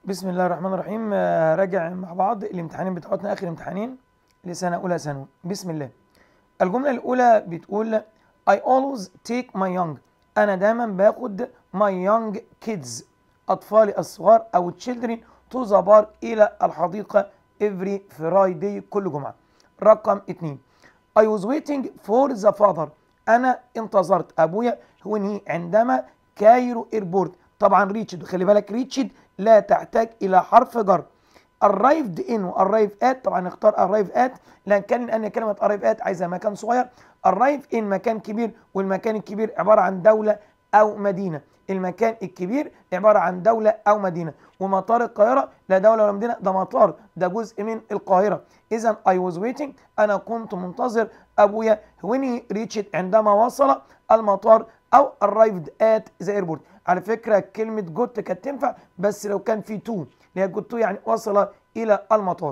بسم الله الرحمن الرحيم آه، راجع مع بعض الامتحانين بتاعتنا اخر امتحانين لسنه اولى ثانوي بسم الله الجمله الاولى بتقول I always take my young انا دايما باخد my young kids اطفالي الصغار او children to the park الى الحديقه every Friday كل جمعه رقم اتنين I was waiting for the father انا انتظرت ابويا when he عندما كايرو ايربورت طبعا ريتشد خلي بالك ريتشد لا تحتاج الى حرف جر arrived in و arrive at طبعا نختار arrive at لان كان ان كلمه arrive at عايزه مكان صغير arrive in مكان كبير والمكان الكبير عباره عن دوله او مدينه المكان الكبير عباره عن دوله او مدينه ومطار القاهره لا دوله ولا مدينه ده مطار ده جزء من القاهره اذا I was waiting انا كنت منتظر ابويا when he reached عندما وصل المطار او arrived at the airport على فكره كلمه جوت كانت تنفع بس لو كان في تو اللي هي جوت يعني وصل الى المطار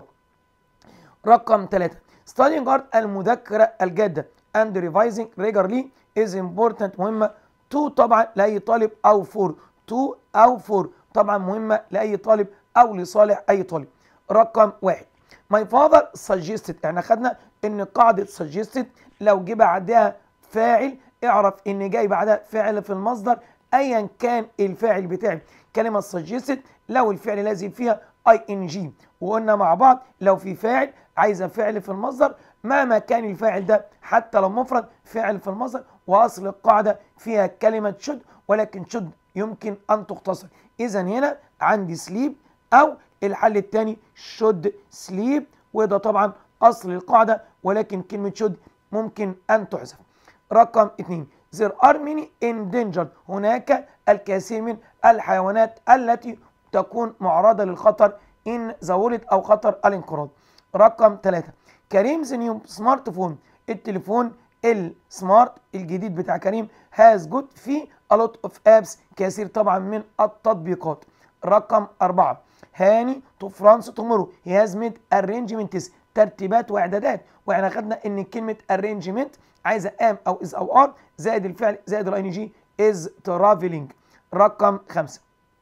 رقم ثلاثة studying hard المذاكرة الجادة and revising regularly is important مهمة to طبعا لأي طالب أو for to أو for طبعا مهمة لأي طالب أو لصالح أي طالب رقم واحد my father suggested احنا خدنا ان قاعدة suggested لو جه بعدها فاعل اعرف ان جاي بعدها فعل في المصدر ايا كان الفاعل بتاعي كلمة suggested لو الفعل لازم فيها اي ان جي وقلنا مع بعض لو في فاعل عايزه فعل في المصدر مهما كان الفاعل ده حتى لو مفرد فعل في المصدر واصل القاعده فيها كلمه شد ولكن شد يمكن ان تختصر اذا هنا عندي سليب او الحل الثاني شد سليب وده طبعا اصل القاعده ولكن كلمه شد ممكن ان تحذف رقم اثنين there are many endangered هناك الكثير من الحيوانات التي تكون معرضة للخطر إن زورت أو خطر الانقراض. رقم ثلاثة كريمز نيو سمارت فون التليفون السمارت الجديد بتاع كريم هاز جود فيه a lot of apps كثير طبعا من التطبيقات. رقم أربعة هاني تو فرانس تومورو هي هاز ميد arrangements ترتيبات واعدادات واحنا خدنا ان كلمه arrangement عايزه ام او از او ار زائد الفعل زائد الاي ان جي از ترافلينج رقم خمسه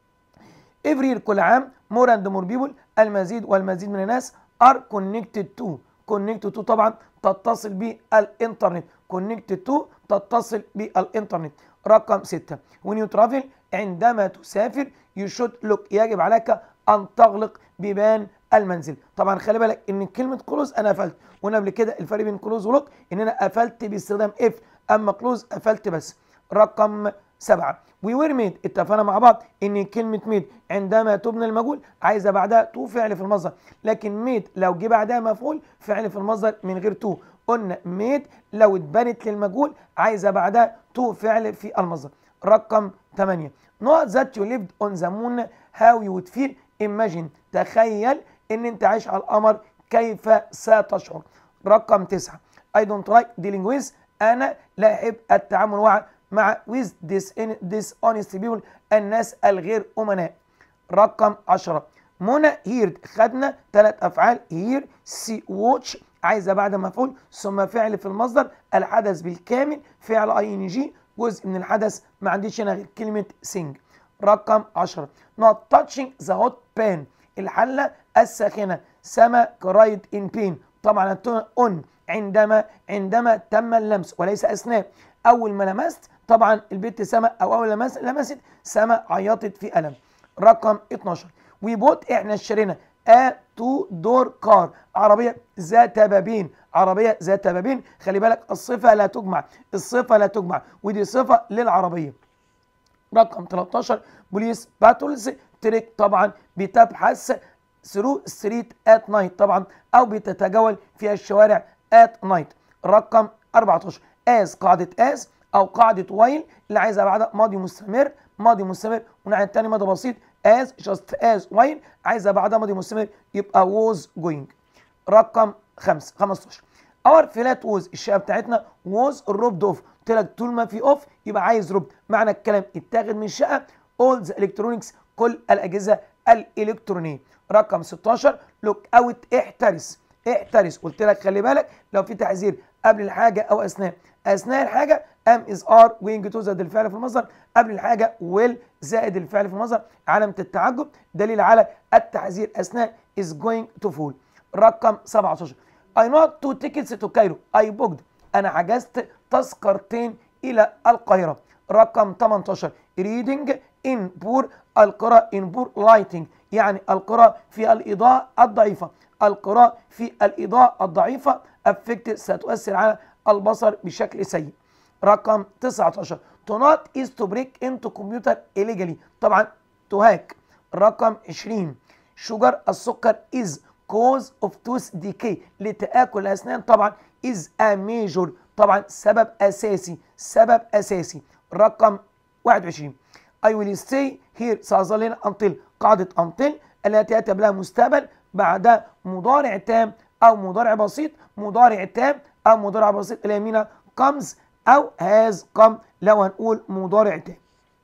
every year كل عام more and more people المزيد والمزيد من الناس are connected to connected to طبعا تتصل بالانترنت connected to تتصل بالانترنت رقم ستة when you travel عندما تسافر you should look يجب عليك ان تغلق بيبان المنزل طبعا خلي بالك ان كلمه كلوز انا قفلت وانا قبل كده الفرق بين كلوز ولوك ان انا قفلت باستخدام اف اما كلوز قفلت بس رقم سبعة وي وير ميد اتفقنا مع بعض ان كلمه ميد عندما تبنى المجهول عايزه بعدها تو فعل في المصدر لكن ميد لو جه بعدها مفعول فعل في المصدر من غير تو قلنا ميد لو اتبنت للمجهول عايزه بعدها تو فعل في المصدر رقم 8 not that you lived on the moon how you would feel imagine تخيل ان انت عايش على القمر كيف ستشعر رقم 9 I don't like dealing with انا لا احب التعامل مع مع with this dishonest people الناس الغير امناء رقم 10 منى هيرد خدنا ثلاث افعال هير سي واتش عايزه بعد مفعول ثم فعل في المصدر الحدث بالكامل فعل اي ان جي جزء من الحدث ما عنديش هنا غير كلمه سينج رقم 10 not touching the hot pan الحله الساخنه سما كرايد ان بين طبعا اون عندما عندما تم اللمس وليس اثناء اول ما لمست طبعا البنت سما او اول لمس لمست سما عيطت في الم رقم 12 ويبوت احنا اشترينا ا تو دور كار عربيه ذات بابين عربيه ذات بابين خلي بالك الصفه لا تجمع الصفه لا تجمع ودي صفه للعربيه رقم 13 بوليس باتولز تريك طبعا بتبحث ثرو ستريت ات نايت طبعا او بتتجول في الشوارع ات نايت رقم 14 از قاعده از او قاعده وايل اللي عايزها بعدها ماضي مستمر ماضي مستمر والناحيه الثانيه ماضي بسيط از جاست از وايل عايزها بعدها ماضي مستمر يبقى was going رقم 5 15 اور فلات ووز الشقه بتاعتنا ووز الروبد اوف قلت لك طول ما في اوف يبقى عايز روب معنى الكلام اتاخد من الشقه اول ذا الكترونكس كل الاجهزه الالكترونيه رقم 16 لوك اوت احترس احترس قلت لك خلي بالك لو في تحذير قبل الحاجه او اثناء اثناء الحاجه ام از ار وينج تو زاد الفعل في المصدر قبل الحاجه ويل زائد الفعل في المصدر علامة التعجب دليل على التحذير أثناء is going to fall رقم 17 I not two tickets to Cairo I booked أنا حجزت تذكرتين إلى القاهرة رقم 18 reading in poor القراءة in poor lighting يعني القراءة في الإضاءة الضعيفة القراءة في الإضاءة الضعيفة affect ستؤثر على البصر بشكل سيء رقم 19 to not is to break into computer illegally طبعا to hack رقم 20 شجر السكر is cause of tooth decay لتآكل الأسنان طبعا is a major طبعا سبب أساسي سبب أساسي رقم 21 I will stay here سأظل هنا until قاعدة until التي يأتي لها مستقبل بعدها مضارع تام أو مضارع بسيط مضارع تام أو مضارع بسيط اللي يمينها comes أو has come لو هنقول مضارع تام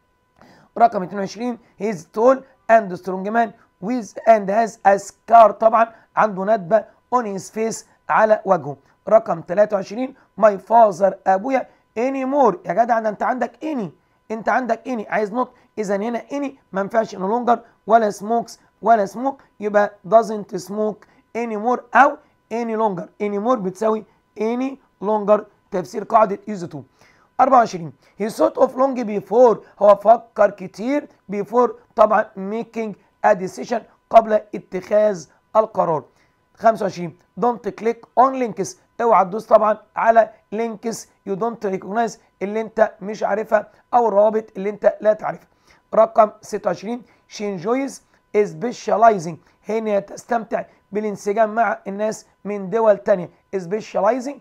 رقم 22 he is tall and strong man with and has a scar طبعا عنده ندبة on his face على وجهه رقم 23 my father ابويا anymore يا جدع ده انت عندك any انت عندك any عايز نوت اذا هنا any ما ينفعش no longer ولا smokes ولا smoke يبقى doesn't smoke anymore او any longer anymore بتساوي any longer تفسير قاعدة use to 24 he thought of long before هو فكر كتير before طبعا making a decision قبل اتخاذ القرار 25 don't click on links اوعى تدوس طبعا على links you don't recognize اللي انت مش عارفها او الروابط اللي انت لا تعرفها رقم 26 she enjoys specializing هنا تستمتع بالانسجام مع الناس من دول تانية specializing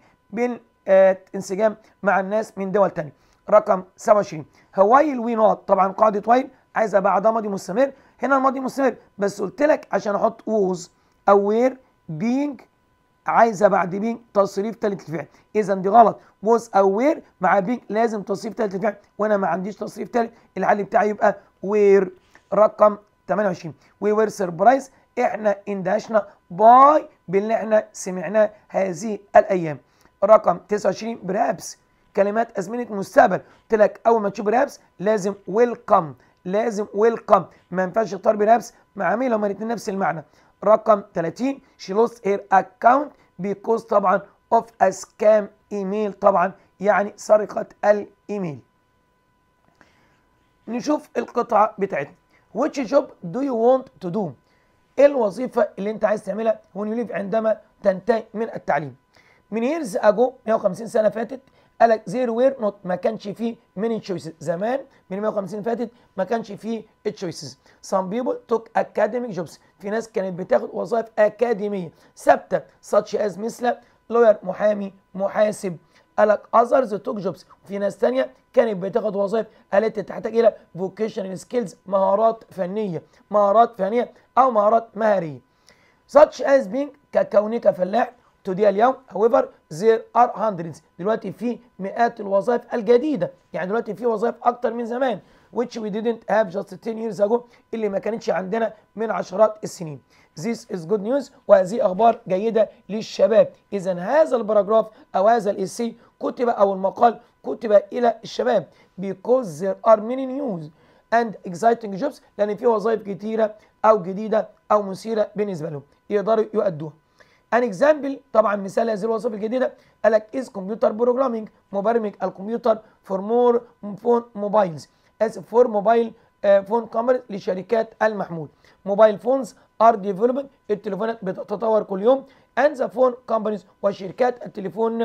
بالانسجام مع الناس من دول تانية رقم 27 while we not طبعا قاعدة while عايزة بعدها ماضي مستمر هنا الماضي مستمر بس قلت لك عشان احط was او were being عايزه بعد بينج تصريف ثالث الفعل اذا دي غلط was او were مع بينج لازم تصريف ثالث الفعل وانا ما عنديش تصريف ثالث الحل بتاعي يبقى were رقم 28 we were surprised احنا اندهشنا باي باللي احنا سمعناه هذه الايام رقم 29 برابس كلمات ازمنه مستقبل قلت لك اول ما تشوف برابس لازم ويلكم لازم ويلكم ما ينفعش تختار برابس مع مين لما الاثنين نفس المعنى رقم 30 she lost her account because طبعا of a scam email طبعا يعني سرقة الايميل نشوف القطعة بتاعتنا which job do you want to do ايه الوظيفة اللي انت عايز تعملها when you leave عندما تنتهي من التعليم من years ago 150 سنة فاتت قالك there were not ما كانش فيه many choices زمان من 150 فاتت ما كانش فيه choices some people took academic jobs في ناس كانت بتاخد وظائف أكاديمية ثابتة such as مثل lawyer محامي محاسب قالك others took jobs في ناس تانية كانت بتاخد وظائف التي تحتاج إلى vocational skills مهارات فنية مهارات فنية أو مهارات مهارية such as being ككونك فلاح today اليوم however there are hundreds دلوقتي في مئات الوظائف الجديدة يعني دلوقتي في وظائف أكتر من زمان which we didn't have just 10 years ago اللي ما كانتش عندنا من عشرات السنين This is good news وهذه أخبار جيدة للشباب إذا هذا الباراجراف أو هذا الإسي كتب أو المقال كتب إلى الشباب because there are many news and exciting jobs لأن في وظائف كتيرة أو جديدة أو مثيرة بالنسبة لهم يقدروا يؤدوها ان اكزامبل طبعا مثال هذه الوظيفه الجديده قال لك از كمبيوتر بروجرامينج مبرمج الكمبيوتر فور مور فون موبايلز اسف فور موبايل فون كاميرا لشركات المحمول موبايل فونز ار ديفلوبمنت التليفونات بتتطور كل يوم اند ذا فون كومبانيز وشركات التليفون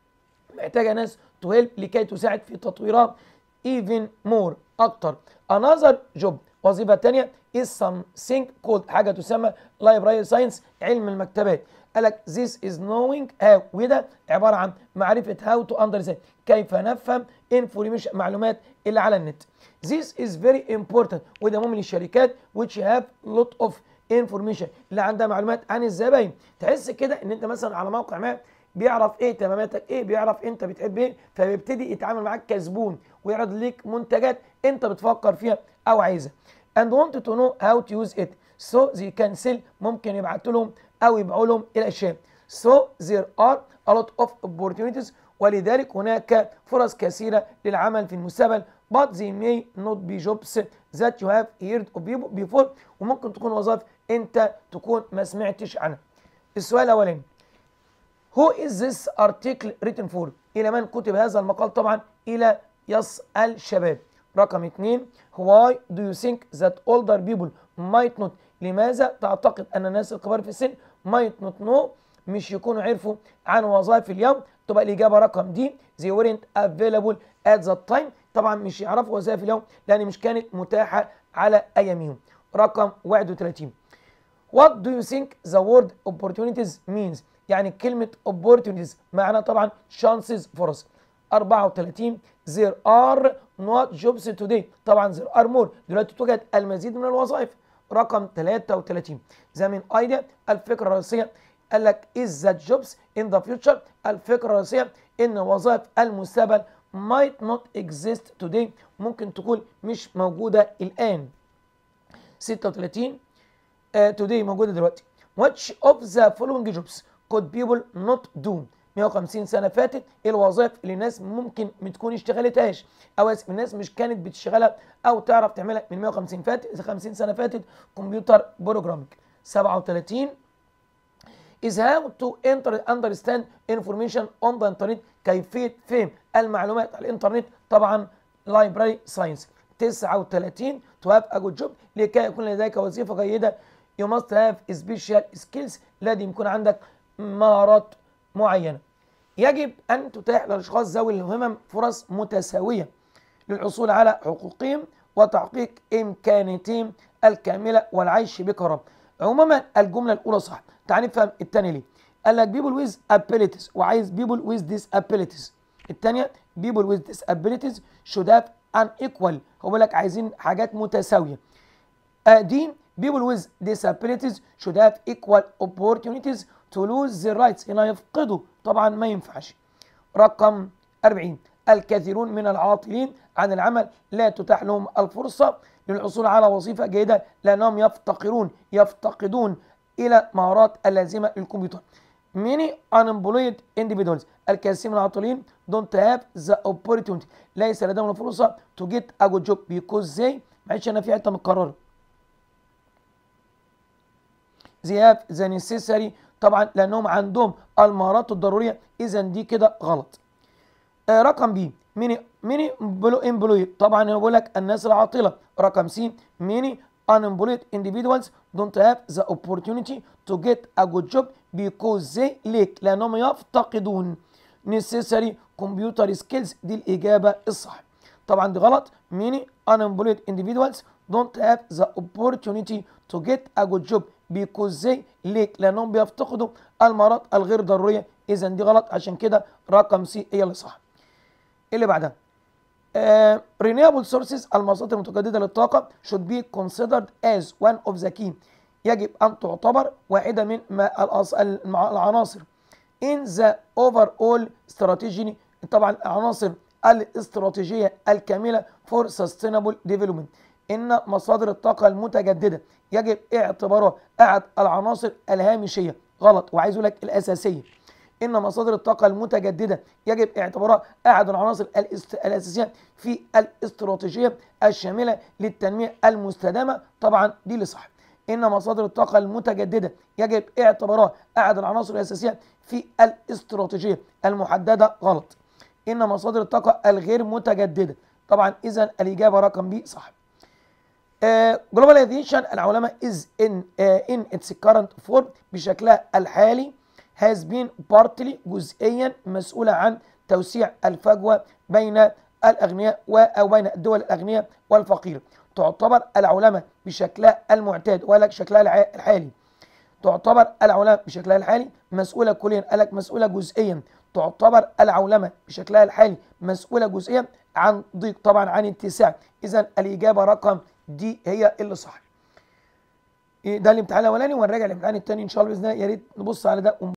محتاجه ناس تو هيلب لكي تساعد في تطويرها even more اكتر another job وظيفه ثانيه is something called حاجه تسمى library science علم المكتبات قال لك this is knowing how وده عباره عن معرفه how to understand كيف نفهم information معلومات اللي على النت this is very important وده مهم للشركات which have lot of information اللي عندها معلومات عن الزباين تحس كده ان انت مثلا على موقع ما بيعرف ايه اهتماماتك ايه بيعرف انت بتحب ايه فبيبتدي يتعامل معاك كزبون ويعرض ليك منتجات انت بتفكر فيها او عايزها and want to know how to use it so they can sell ممكن يبعتوا لهم او يبيعوا لهم الاشياء so there are a lot of opportunities ولذلك هناك فرص كثيرة للعمل في المستقبل but they may not be jobs that you have heard of before وممكن تكون وظائف انت تكون ما سمعتش عنها السؤال الاولاني Who is this article written for؟ إلى من كتب هذا المقال؟ طبعا إلى يسأل شباب. رقم اثنين Why do you think that older people might not لماذا تعتقد أن الناس الكبار في السن might not know مش يكونوا عرفوا عن وظائف اليوم تبقى الإجابة رقم دي they weren't available at that time طبعا مش يعرفوا وظائف اليوم لأن مش كانت متاحة على أيامهم رقم 31 What do you think the word opportunities means؟ يعني كلمة opportunities معناها طبعا chances فرص 34 there are not jobs today طبعا there are more دلوقتي توجد المزيد من الوظائف رقم 33 ذا من ايديا الفكرة الرئيسية قال لك is that jobs in the future الفكرة الرئيسية ان وظائف المستقبل might not exist today ممكن تكون مش موجودة الآن 36 uh, today موجودة دلوقتي which of the following jobs could people not do 150 سنة فاتت ايه الوظائف اللي الناس ممكن ما تكون اشتغلتهاش او اسف الناس مش كانت بتشتغلها او تعرف تعملها من 150 فاتت 50 سنة فاتت كمبيوتر بروجرامينج 37 is how to enter understand information on the internet كيفية فهم المعلومات على الانترنت طبعا library science 39 to have a good job لكي يكون لديك وظيفة جيدة you must have special skills لازم يكون عندك مهارات معينة يجب أن تتاح للأشخاص ذوي الهمم فرص متساوية للحصول على حقوقهم وتحقيق إمكانياتهم الكاملة والعيش بكرامة عموما الجملة الأولى صح تعال نفهم الثانية ليه قال لك people with abilities وعايز people with disabilities الثانية people with disabilities should have an equal هو بيقول لك عايزين حاجات متساوية آه دي people with disabilities should have equal opportunities to lose their rights هنا يفقدوا طبعا ما ينفعش رقم 40 الكثيرون من العاطلين عن العمل لا تتاح لهم الفرصة للحصول على وظيفة جيدة لأنهم يفتقرون يفتقدون إلى مهارات اللازمة للكمبيوتر many unemployed individuals الكثير من العاطلين don't have the opportunity ليس لديهم الفرصة to get a good job because they معلش أنا في حتة متكررة they have the necessary طبعا لانهم عندهم المهارات الضروريه اذا دي كده غلط آه رقم بي ميني ميني امبلويد طبعا انا بقول لك الناس العاطله رقم سي ميني unemployed individuals don't have the opportunity to get a good job because they lack لانهم يفتقدون necessary computer skills دي الاجابه الصح طبعا دي غلط many unemployed individuals don't have the opportunity to get a good job because they lack لانهم بيفتقدوا المهارات الغير ضروريه اذا دي غلط عشان كده رقم سي هي اللي صح اللي بعدها آه renewable sources المصادر المتجدده للطاقه should be considered as one of the key يجب ان تعتبر واحده من العناصر in the overall strategy طبعا العناصر الاستراتيجيه الكامله for sustainable development ان مصادر الطاقه المتجدده يجب اعتبارها احد العناصر الهامشيه غلط وعايز اقول لك الاساسيه ان مصادر الطاقه المتجدده يجب اعتبارها احد العناصر الاساسيه في الاستراتيجيه الشامله للتنميه المستدامه طبعا دي اللي صح ان مصادر الطاقه المتجدده يجب اعتبارها احد العناصر الاساسيه في الاستراتيجيه المحدده غلط ان مصادر الطاقه الغير متجدده طبعا اذا الاجابه رقم بي صح جلوباليزيشن uh, العولمه is in uh, in its current form بشكلها الحالي has been partly جزئيا مسؤوله عن توسيع الفجوه بين الاغنياء او بين الدول الاغنياء والفقيره تعتبر العولمه بشكلها المعتاد ولك شكلها الحالي تعتبر العولمه بشكلها الحالي مسؤوله كليا قالك مسؤوله جزئيا تعتبر العولمه بشكلها الحالي مسؤوله جزئيا عن ضيق طبعا عن اتساع اذا الاجابه رقم دي هي اللي صح ده الامتحان الاولاني ونراجع الامتحان الثاني ان شاء الله باذن الله يا ريت نبص على ده